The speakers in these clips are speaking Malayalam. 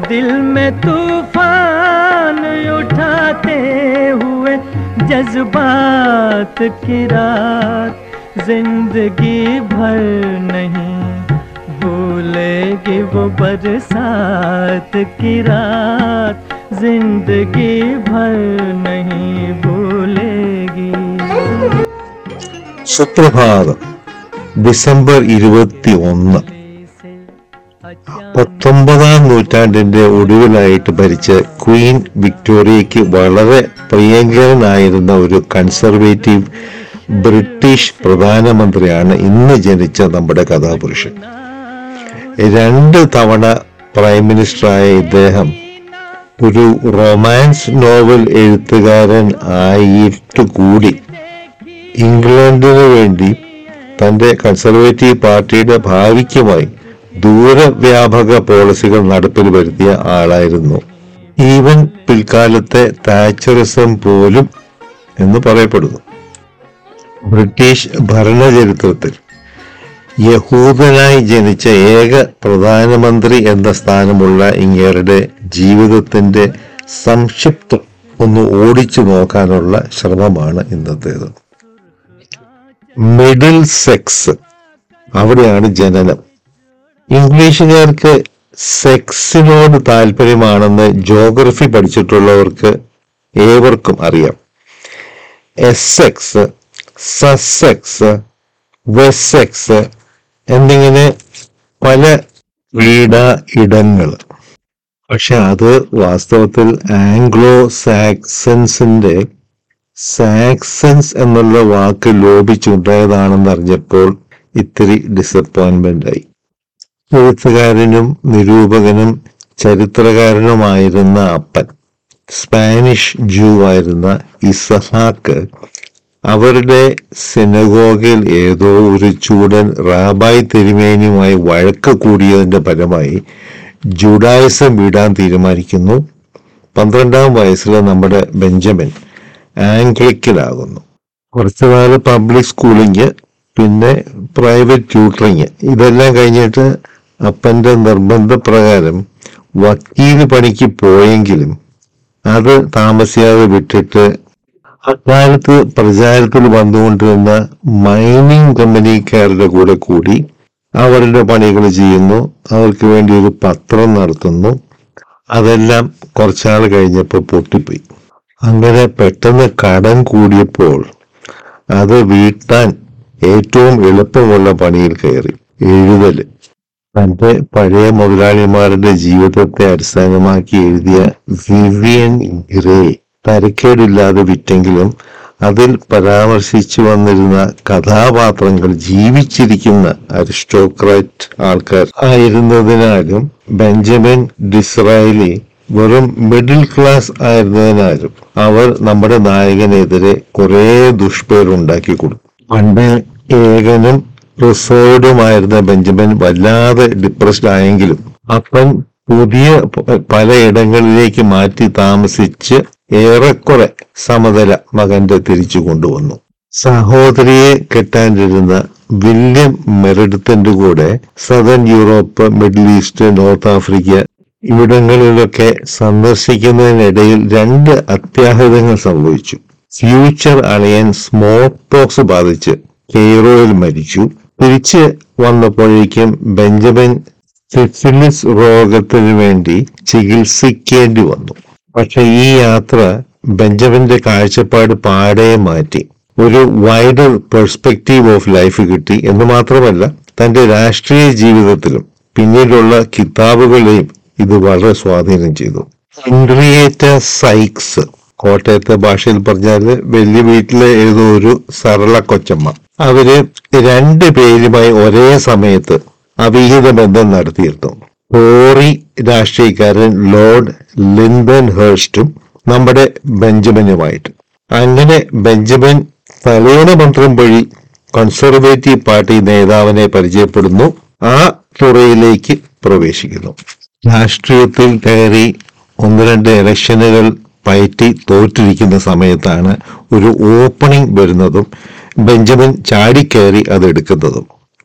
दिल में तूफान उठाते हुए जज्बात की रात जिंदगी भर नहीं भूलेगी वो बरसात की रात जिंदगी भर नहीं भूलेगी സുപ്രഭാതം ഡിസംബർ ഇരുപത്തി ഒന്ന് പത്തൊമ്പതാം നൂറ്റാണ്ടിന്റെ ഒടുവിലായിട്ട് ഭരിച്ച ക്വീൻ വിക്ടോറിയയ്ക്ക് വളരെ പ്രിയങ്കരനായിരുന്ന ഒരു കൺസർവേറ്റീവ് ബ്രിട്ടീഷ് പ്രധാനമന്ത്രിയാണ് ഇന്ന് ജനിച്ച നമ്മുടെ കഥാപുരുഷൻ രണ്ട് തവണ പ്രൈം മിനിസ്റ്ററായ ഇദ്ദേഹം ഒരു റൊമാൻസ് നോവൽ എഴുത്തുകാരൻ ആയിട്ട് കൂടി ഇംഗ്ലണ്ടിന് വേണ്ടി തന്റെ കൺസർവേറ്റീവ് പാർട്ടിയുടെ ഭാവിക്കുമായി ദൂരവ്യാപക പോളിസികൾ നടപ്പിൽ വരുത്തിയ ആളായിരുന്നു ഈവൻ പിൽക്കാലത്തെ താച്ചറിസം പോലും എന്ന് പറയപ്പെടുന്നു ബ്രിട്ടീഷ് ഭരണചരിത്രത്തിൽ യഹൂദനായി ജനിച്ച ഏക പ്രധാനമന്ത്രി എന്ന സ്ഥാനമുള്ള ഇങ്ങേരുടെ ജീവിതത്തിന്റെ സംക്ഷിപ്തം ഒന്ന് ഓടിച്ചു നോക്കാനുള്ള ശ്രമമാണ് ഇന്നത്തേത് മിഡിൽ സെക്സ് അവിടെയാണ് ജനനം ഇംഗ്ലീഷുകാർക്ക് സെക്സിനോട് താല്പര്യമാണെന്ന് ജോഗ്രഫി പഠിച്ചിട്ടുള്ളവർക്ക് ഏവർക്കും അറിയാം എസ്സെക്സ് സസെക്സ് വെസെക്സ് എന്നിങ്ങനെ പല ക്രീഡാ ഇടങ്ങൾ പക്ഷെ അത് വാസ്തവത്തിൽ ആംഗ്ലോ സാക്സൻസിന്റെ സാക്സൻസ് എന്നുള്ള വാക്ക് ലോപിച്ചുണ്ടായതാണെന്ന് അറിഞ്ഞപ്പോൾ ഇത്തിരി ഡിസപ്പോയിന്റ്മെന്റ് ആയി എഴുത്തുകാരനും നിരൂപകനും ചരിത്രകാരനുമായിരുന്ന അപ്പൻ സ്പാനിഷ് ജൂ ആയിരുന്ന ഇസഹാക്ക് അവരുടെ സിനഗോഗിൽ ഏതോ ഒരു ചൂടൻ റാബായ് തിരുമേനിയുമായി വഴക്ക് കൂടിയതിന്റെ ഫലമായി ജുഡായിസം വിടാൻ തീരുമാനിക്കുന്നു പന്ത്രണ്ടാം വയസ്സിൽ നമ്മുടെ ബെഞ്ചമിൻ ആംഗ്ലിക്കലാകുന്നു കുറച്ചു നാല് പബ്ലിക് സ്കൂളിങ് പിന്നെ പ്രൈവറ്റ് ട്യൂട്ടറിങ് ഇതെല്ലാം കഴിഞ്ഞിട്ട് അപ്പന്റെ നിർബന്ധപ്രകാരം വക്കീൽ പണിക്ക് പോയെങ്കിലും അത് താമസിയാതെ വിട്ടിട്ട് അക്കാലത്ത് പ്രചാരത്തിൽ വന്നുകൊണ്ടിരുന്ന മൈനിങ് കമ്പനിക്കാരുടെ കൂടെ കൂടി അവരുടെ പണികൾ ചെയ്യുന്നു അവർക്ക് വേണ്ടി ഒരു പത്രം നടത്തുന്നു അതെല്ലാം കുറച്ചാൾ കഴിഞ്ഞപ്പോൾ പൊട്ടിപ്പോയി അങ്ങനെ പെട്ടെന്ന് കടം കൂടിയപ്പോൾ അത് വീട്ടാൻ ഏറ്റവും എളുപ്പമുള്ള പണിയിൽ കയറി എഴുതല് തന്റെ പഴയ മുതലാളിമാരുടെ ജീവിതത്തെ അടിസ്ഥാനമാക്കി എഴുതിയ വിവിയൻ ഗ്രേ തരക്കേടില്ലാതെ വിറ്റെങ്കിലും അതിൽ പരാമർശിച്ചു വന്നിരുന്ന കഥാപാത്രങ്ങൾ ജീവിച്ചിരിക്കുന്ന അരിസ്റ്റോക്രാറ്റ് ആൾക്കാർ ആയിരുന്നതിനാലും ബെഞ്ചമിൻ ഡിസ്രായേലി വെറും മിഡിൽ ക്ലാസ് ആയിരുന്നതിനാലും അവർ നമ്മുടെ നായകനെതിരെ കുറെ ദുഷ്പേരുണ്ടാക്കി കൊടുത്തു പണ്ട് ഏകനും റിസോർഡുമായിരുന്ന ബെഞ്ചമിൻ വല്ലാതെ ഡിപ്രസ്ഡ് ആയെങ്കിലും അപ്പൻ പുതിയ പ- പലയിടങ്ങളിലേക്ക് മാറ്റി താമസിച്ച് ഏറെക്കുറെ സമതല മകന്റെ തിരിച്ചു കൊണ്ടുവന്നു സഹോദരിയെ കെട്ടാനിരുന്ന വില്യം മെറിഡത്തിന്റെ കൂടെ southern Europe Middle East North Africa ഇവിടങ്ങളിലൊക്കെ സന്ദർശിക്കുന്നതിനിടയിൽ രണ്ട് അത്യാഹിതങ്ങൾ സംഭവിച്ചു ഫ്യൂച്ചർ അളിയൻ സ്മോക്ക് പോക്സ് ബാധിച്ച് കെയ്റോയിൽ മരിച്ചു തിരിച്ച് വന്നപ്പോഴേക്കും ബെഞ്ചമിൻ സിഫിലിസ് രോഗത്തിന് വേണ്ടി ചികിത്സിക്കേണ്ടി വന്നു പക്ഷെ ഈ യാത്ര ബെഞ്ചമിന്റെ കാഴ്ചപ്പാട് പാടെ മാറ്റി ഒരു വൈഡർ പെർസ്പെക്റ്റീവ് ഓഫ് ലൈഫ് കിട്ടി എന്ന് മാത്രമല്ല തന്റെ രാഷ്ട്രീയ ജീവിതത്തിലും പിന്നീടുള്ള കിതാബുകളെയും ഇത് വളരെ സ്വാധീനം ചെയ്തു ഹെൻറിയേറ്റ സൈക്സ് കോട്ടയത്തെ ഭാഷയിൽ പറഞ്ഞാല് വലിയ വീട്ടിലെ ഏതോ ഒരു സരള കൊച്ചമ്മ അവര് രണ്ട് പേരുമായി ഒരേ സമയത്ത് അവിഹിത ബന്ധം നടത്തിയിരുന്നു ടോറി രാഷ്ട്രീയക്കാരൻ ലോർഡ് ലിൻഡൻ ഹേഴ്സ്റ്റും നമ്മുടെ ബെഞ്ചമിനുമായിട്ട് അങ്ങനെ ബെഞ്ചമിൻ തലയോണ മന്ത്രം വഴി കൺസർവേറ്റീവ് പാർട്ടി നേതാവിനെ പരിചയപ്പെടുന്നു ആ തുറയിലേക്ക് പ്രവേശിക്കുന്നു രാഷ്ട്രീയത്തിൽ കയറി ഒന്ന് രണ്ട് ഇലക്ഷനുകൾ പയറ്റി തോറ്റിരിക്കുന്ന സമയത്താണ് ഒരു ഓപ്പണിംഗ് വരുന്നതും ബെഞ്ചമിൻ ചാടിക്കയറി അത് എടുക്കുന്നതും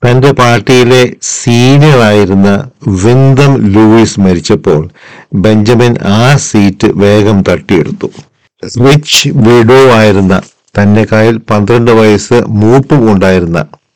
തന്റെ പാർട്ടിയിലെ സീനിയർ ആയിരുന്ന വിന്തം ലൂയിസ് മരിച്ചപ്പോൾ ബെഞ്ചമിൻ ആ സീറ്റ് വേഗം തട്ടിയെടുത്തു റിച്ച് വിഡോ ആയിരുന്ന തന്റെ കയ്യിൽ പന്ത്രണ്ട് വയസ്സ് മൂപ്പ് ഉണ്ടായിരുന്ന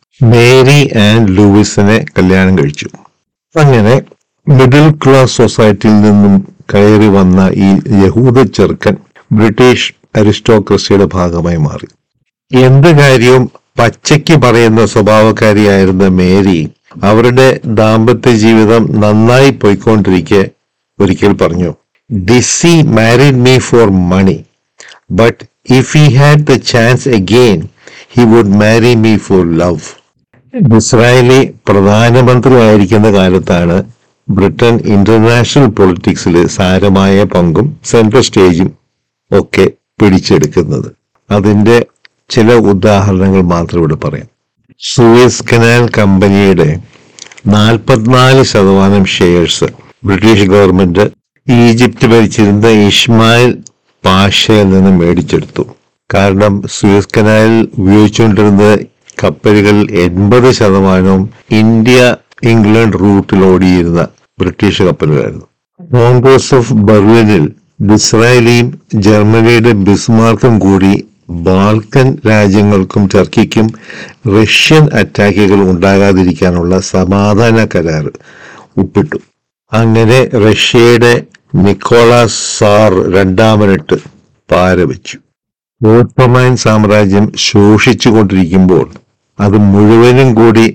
മേരി ആൻഡ് ലൂയിസിനെ കല്യാണം കഴിച്ചു അങ്ങനെ മിഡിൽ ക്ലാസ് സൊസൈറ്റിയിൽ നിന്നും കയറി വന്ന ഈ യഹൂദ ചെറുക്കൻ ബ്രിട്ടീഷ് അരിസ്റ്റോക്രസിയുടെ ഭാഗമായി മാറി എന്ത് കാര്യവും പച്ചയ്ക്ക് പറയുന്ന സ്വഭാവക്കാരിയായിരുന്ന മേരി അവരുടെ ദാമ്പത്യ ജീവിതം നന്നായി പോയിക്കൊണ്ടിരിക്കെ ഒരിക്കൽ പറഞ്ഞു Dizzy married me for money but if he had the chance again he would marry me for love Disraeli പ്രധാനമന്ത്രി ആയിരിക്കുന്ന കാലത്താണ് ബ്രിട്ടൻ ഇന്റർനാഷണൽ പൊളിറ്റിക്സിൽ സാരമായ പങ്കും സെൻട്രൽ സ്റ്റേജും ഒക്കെ പിടിച്ചെടുക്കുന്നത് അതിന്റെ ചില ഉദാഹരണങ്ങൾ മാത്രം ഇവിടെ പറയാം സൂയസ് കനാൽ കമ്പനിയുടെ നാൽപ്പത്തിനാല് ശതമാനം ഷെയർസ് ബ്രിട്ടീഷ് ഗവൺമെന്റ് ഈജിപ്ത് ഭരിച്ചിരുന്ന ഇസ്മായിൽ പാഷയിൽ നിന്ന് മേടിച്ചെടുത്തു കാരണം സൂയസ് കനാലിൽ ഉപയോഗിച്ചുകൊണ്ടിരുന്ന കപ്പലുകൾ എൺപത് ശതമാനവും ഇന്ത്യ ഇംഗ്ലണ്ട് റൂട്ടിൽ ഓടിയിരുന്ന ബ്രിട്ടീഷ് കപ്പലുകളായിരുന്നു കോൺഗ്രസ് ഓഫ് ബെർലിനിൽ ഇസ്രായേലിയും ജർമ്മനിയുടെ ബിസ്മാർക്കും കൂടി ബാൾക്കൻ രാജ്യങ്ങൾക്കും ടർക്കിക്കും റഷ്യൻ അറ്റാക്കുകൾ ഉണ്ടാകാതിരിക്കാനുള്ള സമാധാന കരാർ ഒപ്പിട്ടു അങ്ങനെ റഷ്യയുടെ നിക്കോളാസ് സാർ രണ്ടാമനിട്ട് പാരവെച്ചു ഓട്ടോമൻ സാമ്രാജ്യം ശോഷിച്ചുകൊണ്ടിരിക്കുമ്പോൾ അത് മുഴുവനും കൂടി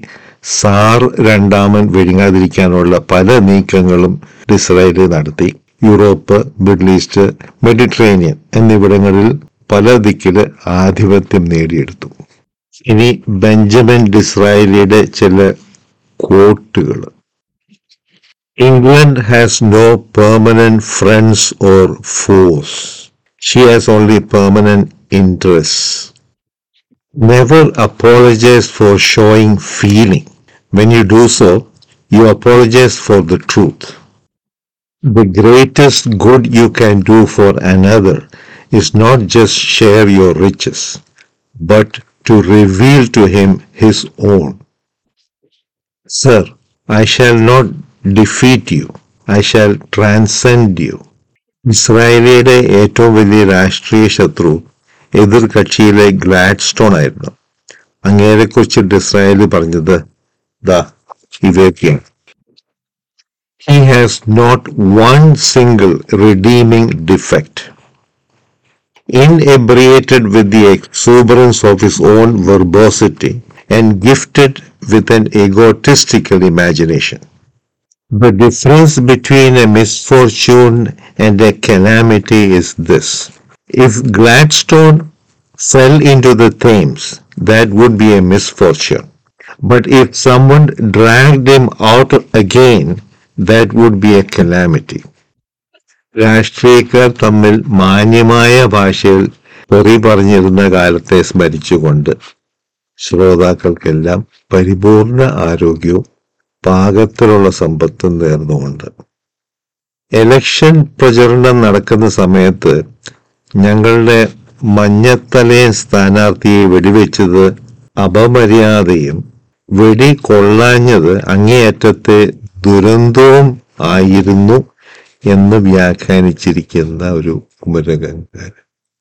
സാർ രണ്ടാമൻ വിഴുങ്ങാതിരിക്കാനുള്ള പല നീക്കങ്ങളും ഇസ്രായേൽ നടത്തി യൂറോപ്പ് മിഡിൽ ഈസ്റ്റ് മെഡിറ്ററേനിയൻ എന്നിവിടങ്ങളിൽ പല ദിക്കില് ആധിപത്യം നേടിയെടുത്തു ഇനി ബെഞ്ചമിൻ ഡിസ്രായേലിയുടെ ചില കോട്ടുകൾ England has no permanent friends or foes she has only permanent interest Never apologize for showing feeling. When you do so, you apologize for the truth. The greatest good you can do for another is not just share your riches, but to reveal to him his own. Sir, I shall not defeat you. I shall transcend you. ഇസ്രായേലിയുടെ ഏറ്റവും വലിയ രാഷ്ട്രീയ ശത്രു എതിർ കക്ഷിയിലെ ഗ്ലാഡ്സ്റ്റോൺ ആയിരുന്നു അങ്ങേരെ കുറിച്ച് ഇസ്രായേൽ പറഞ്ഞത് ദാ ഇതൊക്കെയാണ് He has not one single redeeming defect. Inebriated with the exuberance of his own verbosity and gifted with an egotistical imagination. The difference between a misfortune and a calamity is this. If Gladstone fell into the Thames, that would be a misfortune. But if someone dragged him out again, that would be a calamity. രാഷ്ട്രീയക്കാർ തമ്മിൽ മാന്യമായ ഭാഷയിൽ തെറി പറഞ്ഞിരുന്ന കാലത്തെ സ്മരിച്ചുകൊണ്ട് ശ്രോതാക്കൾക്കെല്ലാം പരിപൂർണ ആരോഗ്യവും പാകത്തിലുള്ള സമ്പത്തും നേർന്നുകൊണ്ട് എലക്ഷൻ പ്രചരണം നടക്കുന്ന സമയത്ത് ഞങ്ങളുടെ മഞ്ഞത്തലയൻ സ്ഥാനാർത്ഥിയെ വെടിവെച്ചത് അപമര്യാദയും വെടി കൊള്ളാഞ്ഞത് അങ്ങേയറ്റത്തെ ദുരന്തവും ആയിരുന്നു എന്ന് വ്യാഖ്യാനിച്ചിരിക്കുന്ന ഒരു കുമരകങ്കാരൻ